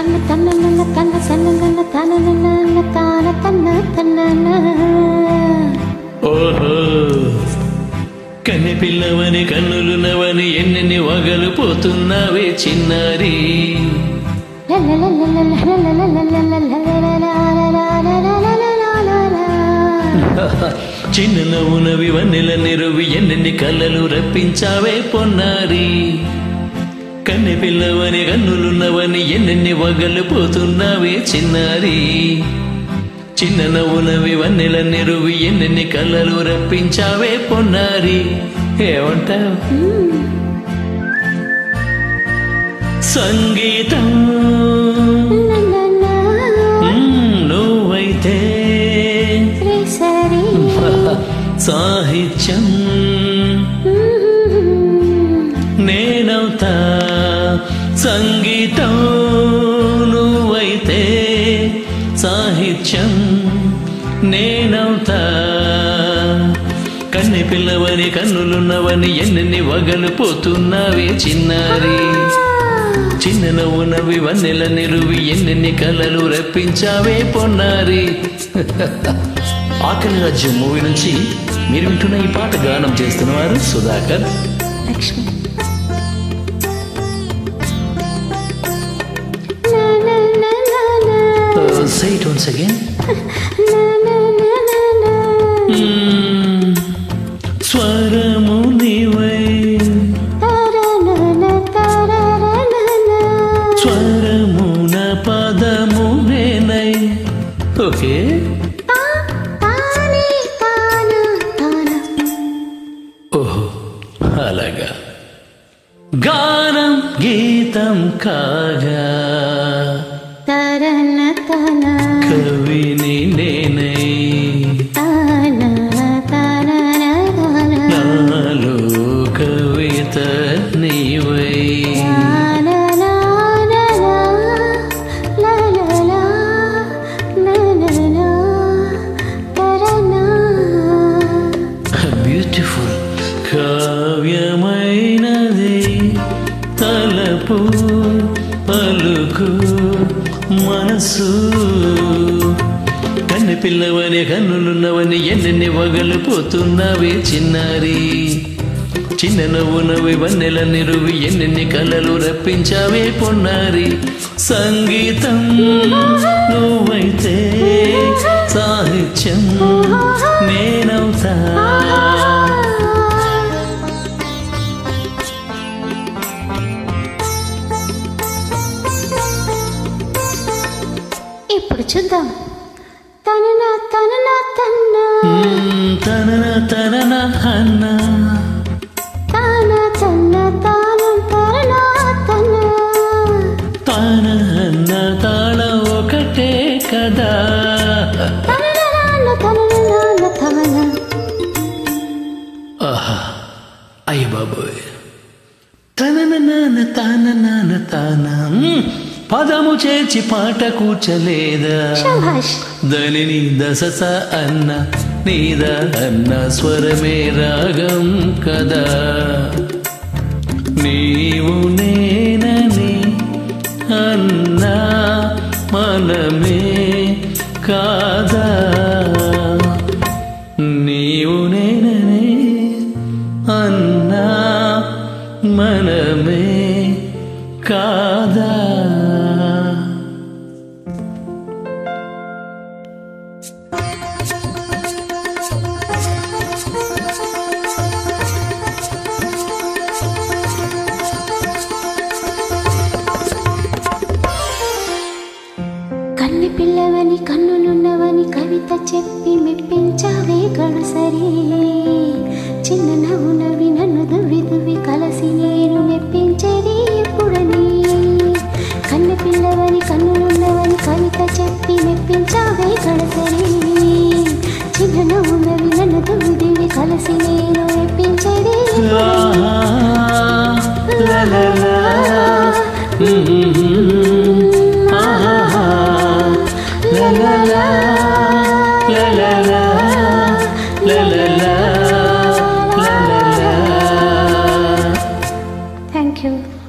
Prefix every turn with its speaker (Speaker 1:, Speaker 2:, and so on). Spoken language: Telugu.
Speaker 1: తన్న తన్న నన్న తన్న తన్న నన్న తన నన్న తాన తన్న తన్న
Speaker 2: ఓహో కన్నె పిల్లవని కన్నులు నవని ఎన్నెన్ని వగలు పోతున్నావే చిన్నారి చిన్న నవ్వునవి వన్నెల నిరువి ఎన్నెన్ని కళ్ళలు రప్పించావే పొన్నారి కన్నె పిల్లవని కన్నులున్నవని ఎన్నెన్ని వగలు పోతున్నావే చిన్నారి చిన్న నవ్వునవి వన్నెల నిరువి ఎన్నెన్ని కళ్ళలు రప్పించావే పొన్నారి ఏమంటావు సంగీతం మ్మ్, నువ్వైతే సాహిత్యం నేనవుతా సంగీతం నువ్వైతే సాహిత్యం నేనవుతా కన్నె పిల్లవని కన్నులున్నవని ఎన్నెన్ని వగలు పోతున్నావే చిన్నారి చిన్న నవ్వునవి వన్నెల నిరువి ఎన్నెన్ని కలలు రప్పించావే పొన్నారి ఆకలి రాజ్యం మూవీ నుంచి మీరు వింటున్న ఈ పాట గానం చేస్తున్నవారు Sudhakar
Speaker 1: Lakshmi
Speaker 2: say it once again స్వరము నీవై స్వరమున పదము నేనై ఓకే ఓహో అలాగా గానం గీతం కాగా
Speaker 1: తరన తన
Speaker 2: కవిని నేనై
Speaker 1: తన తన
Speaker 2: నాలో కవిత నీవై బ్యూటిఫుల్ కావ్యమైనది తలపు పలుకు మనసు కన్నె పిల్లవని కన్నులున్నవని ఎన్నెన్ని వగలు పోతున్నావే చిన్నారి చిన్న నవ్వు నవ్వి వన్నెల నిరువి ఎన్నెన్ని కలలు రప్పించావే పొన్నారి సంగీతం నువ్వైతే సాహిత్యం నేనవుతా
Speaker 1: ఇప్పుడు చూద్దాం తనన తనన తన్న
Speaker 2: మ్మ్, తనన తనన అన్న
Speaker 1: తాన తన్న తానం తరన తన
Speaker 2: తాన అన్న తాళం ఒకటే కదా
Speaker 1: తనన నాన్న తనన నాన్న తమన
Speaker 2: ఆహా అయ్య బాబోయ్ తనన నాన్న తాన నాన్న తాన మ్మ్, పదము చేర్చి పాట కూర్చలేదా
Speaker 1: శభాష్
Speaker 2: ధనిని దశస అన్న నీద అన్న స్వరమే రాగం కదా నీవు నేనని అన్నా మనమే కాదా నీవు నేనని అన్నా మనమే కాదా
Speaker 1: కన్ని పిల్లవని కన్నులున్నవని కవిత చెప్పి మెప్పించావే గడసరి చిన్న నవ్వు నవ్వి నన్ను దువ్వి దువ్వి కలసి నేను మెప్పించేది ఎప్పుడని కన్ని పిల్లవని కన్నులున్నవని కవిత చెప్పి మెప్పించావే గడసరి చిన్న నవ్వు నవ్వి నన్ను దువ్వి దువ్వి కలసి నేను మెప్పించేది థ్యాంక్ యూ